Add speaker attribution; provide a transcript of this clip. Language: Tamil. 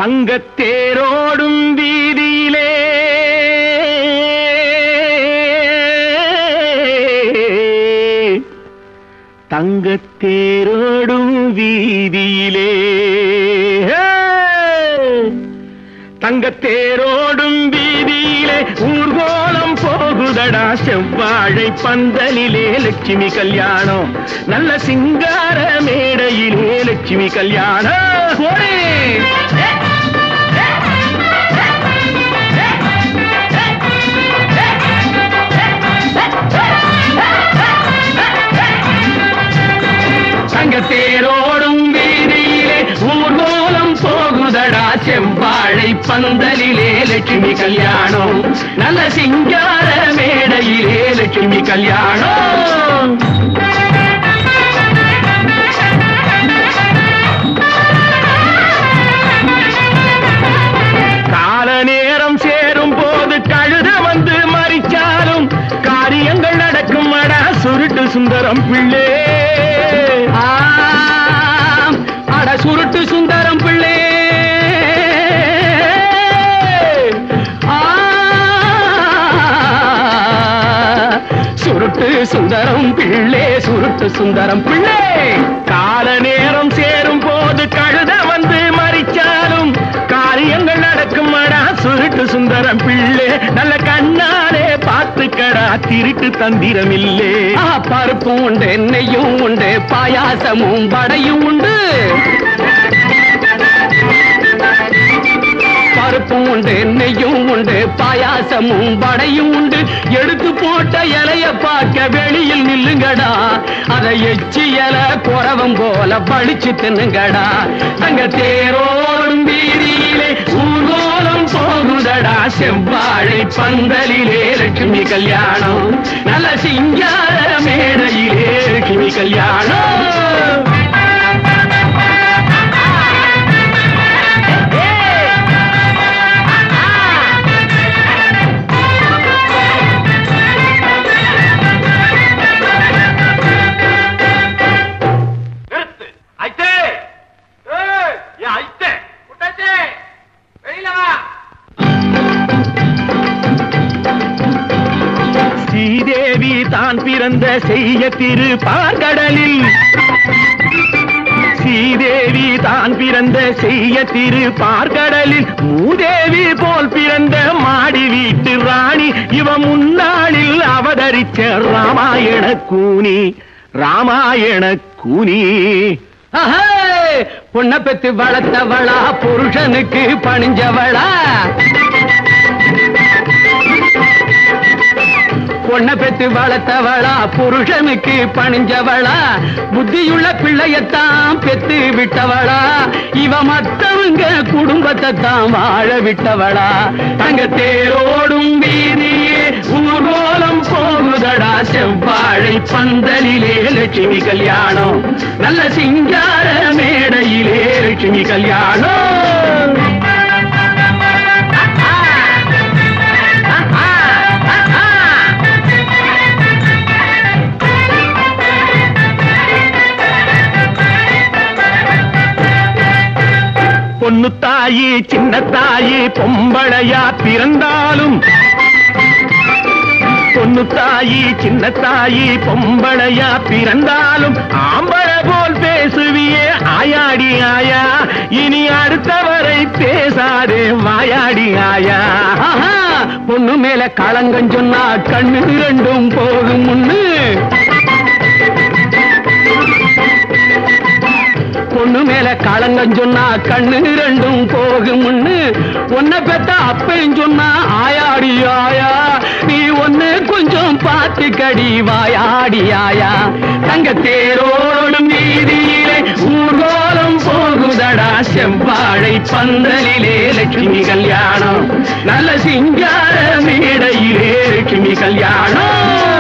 Speaker 1: தங்கத்தேரோடும் வீதியிலே தங்கத்தேரோடும் வீதியிலே தங்கத்தேரோடும் வீதியிலே ஊர்கோலம் போகுதடா செவ்வாழை பந்தலிலே லட்சுமி கல்யாணம் நல்ல சிங்கார மேடையிலே லட்சுமி கல்யாணம் ஓடே! தங்கத்தேரோடும் வீதியிலே ஊர்வலம் போகுதடா செவ்வாழை பந்தலிலே லட்சுமி கல்யாணம் நல்ல சிங்கார மேடையிலே லட்சுமி கல்யாணம் கால நேரம் சேரும் போது கழுத வந்து மறிச்சாலும் காரியங்கள் நடக்கும் அடா சுருட்டு சுந்தரம் பிள்ளை ஆம், அட சுருட்டு சுந்தரம் பிள்ளை ஆ, சுருட்டு சுந்தரம் பிள்ளை சுருட்டு சுந்தரம் பிள்ளை கால நேரம் சேரும் போது கழுத வந்து மறிச்சாலும் காரியங்கள் நடக்கும் அடா சுருட்டு சுந்தரம் பிள்ளை நல்ல கண்ணாலே பார்த்துக்கடா திருட்டு தந்திரம் இல்லே பருப்பும் உண்டு நெய்யும் உண்டு பாயாசமும் வடையும் உண்டு பருப்பும் உண்டு நெய்யும் உண்டு பாயாசமும் வடையும் உண்டு எடுத்து போட்ட இலைய பார்க்க வெளியில் நில்லுங்கடா அதை எச்சி இலை குறவம் போல பழிச்சு தின்னுங்கடா அங்க தேரோடும் வீதியிலே ஊர்கோலம் போகுதடா செவ்வாழை பந்தலிலே லட்சுமி கல்யாணம் நல்ல சிங்கார மேடையிலே லட்சுமி கல்யாணம்
Speaker 2: நிறுத்து ஐத்தே ஏய், ஏன் ஐத்தே குட்டாச்சி வெளியில வா
Speaker 1: ஸ்ரீதேவி தான் பிறந்த செய்ய திரு பார்க்கடலில் ஸ்ரீதேவி தான் பிறந்த செய்ய திரு பார்க்கடலில் மூதேவி போல் பிறந்த மாடி வீட்டு ராணி இவ முன்னாளில் அவதரிச்ச ராமாயண கூனி ராமாயண கூனி பொண்ண பெத்து வளர்த்தவளா புருஷனுக்கு பணிஞ்சவளா பொண்ண பெத்து வளர்த்தவளா புருஷனுக்கு பணிஞ்சவளா புத்தியுள்ள பிள்ளையத்தான் பெத்து விட்டவளா இவ மத்தவங்க குடும்பத்தை தான் வாழ விட்டவளா அங்க தேரோடும் வீதியே ஊர்வலம் போகுதடா செவ்வாழை பந்தலிலே லட்சுமி கல்யாணம் நல்ல சிங்கார மேடையிலே லட்சுமி கல்யாணம் பொண்ணு தாயி சின்ன தாயி பொம்பளையா பிறந்தாலும் பொண்ணு தாயி சின்ன தாயி பொம்பளையா பிறந்தாலும் ஆம்பள போல் பேசுவியே ஆயாடி ஆயா இனி அடுத்தவரை பேசாதே வாயாடி ஆயா ஆஹா, பொண்ணு மேல களங்கம் சொன்னா கண்ணு ரெண்டும் போகும் முன்னு பொண்ணு மேல களங்கம் சொன்னா கண்ணு ரெண்டும் போகும் முன்னு உன்னை பெத்த அப்பையும் சொன்னா ஆயாடி ஆயா நீ ஒன்னு கொஞ்சம் பார்த்து கடி வாயாடி ஆயா தங்க தேரோடும் வீதியிலே ஊர்கோலம் போகுதடா செவ்வாழை பந்தலிலே லட்சுமி கல்யாணம் நல்ல சிங்கார மேடையிலே லட்சுமி கல்யாணம்